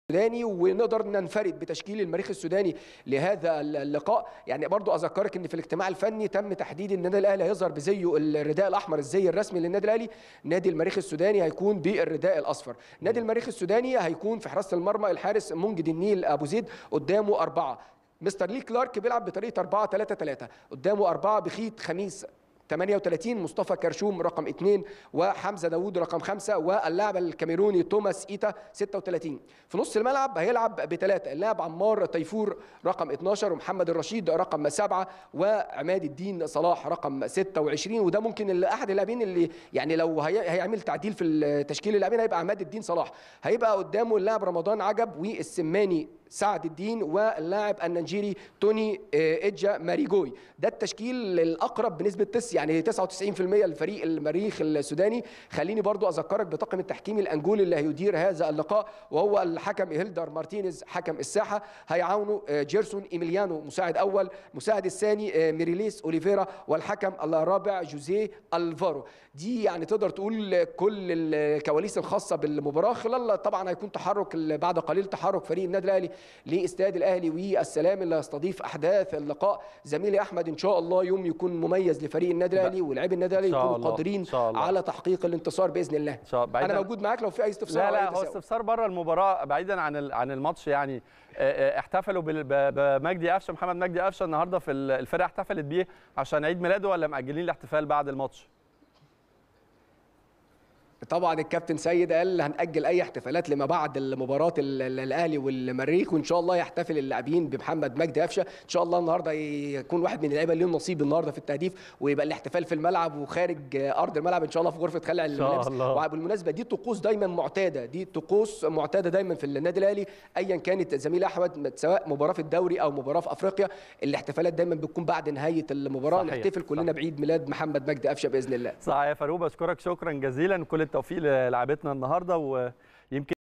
السوداني ونقدر ننفرد بتشكيل المريخ السوداني لهذا اللقاء يعني برضو اذكرك ان في الاجتماع الفني تم تحديد ان النادي الاهلي هيظهر بزيه الرداء الاحمر الزي الرسمي للنادي الاهلي نادي المريخ السوداني هيكون بالرداء الاصفر نادي المريخ السوداني هيكون في حراسه المرمى الحارس منجد النيل ابو زيد قدامه اربعه مستر لي كلارك بيلعب بطريقه 4 3 3 قدامه اربعه بخيت خميس 38 مصطفى كرشوم رقم 2 وحمزه داوود رقم 5 واللاعب الكاميروني توماس ايتا 36 في نص الملعب هيلعب بثلاثه اللاعب عمار تيفور رقم 12 ومحمد الرشيد رقم 7 وعماد الدين صلاح رقم 26 وده ممكن احد اللاعبين اللي يعني لو هي هيعمل تعديل في تشكيل اللاعبين هيبقى عماد الدين صلاح هيبقى قدامه اللاعب رمضان عجب والسماني سعد الدين واللاعب النيجيري توني ايدجا ماريجوي ده التشكيل الاقرب بنسبه تس يعني 99% للفريق المريخ السوداني خليني برضو اذكرك بطاقم التحكيم الانجولي اللي هيدير هذا اللقاء وهو الحكم هيلدر مارتينيز حكم الساحه هيعاونه جيرسون ايميليانو مساعد اول مساعد الثاني ميريليس اوليفيرا والحكم الرابع جوزيه الفارو دي يعني تقدر تقول كل الكواليس الخاصه بالمباراه خلال طبعا هيكون تحرك بعد قليل تحرك فريق النادي الاهلي لاستاد الاهلي والسلام اللي هيستضيف احداث اللقاء زميلي احمد ان شاء الله يوم يكون مميز لفريق النادي الاهلي ولاعبي النادي الاهلي يكونوا قادرين على تحقيق الانتصار باذن الله انا موجود معاك لو في اي استفسار لا لا هو استفسار بره المباراه بعيدا عن عن الماتش يعني احتفلوا بمجدي قفشه محمد مجدي قفشه النهارده في الفرقه احتفلت بيه عشان عيد ميلاده ولا مأجلين الاحتفال بعد الماتش طبعا الكابتن سيد قال هنأجل اي احتفالات لما بعد المباراه الاهلي والمريخ وان شاء الله يحتفل اللاعبين بمحمد مجدي قفشه ان شاء الله النهارده يكون واحد من اللعيبه اللي لهم نصيب النهارده في التهديف ويبقى الاحتفال في الملعب وخارج ارض الملعب ان شاء الله في غرفه خلع الملابس وبالمناسبه دي طقوس دايما معتاده دي طقوس معتاده دايما في النادي الاهلي ايا كانت زميل احمد سواء مباراه في الدوري او مباراه في افريقيا الاحتفالات دايما بتكون بعد نهايه المباراه صحيح. نحتفل كلنا صحيح. بعيد ميلاد محمد مجدي قفشه باذن الله صحيح يا فاروق بشكرك شكرا جزيلا كل التوفيق للاعبتنا النهارده ويمكن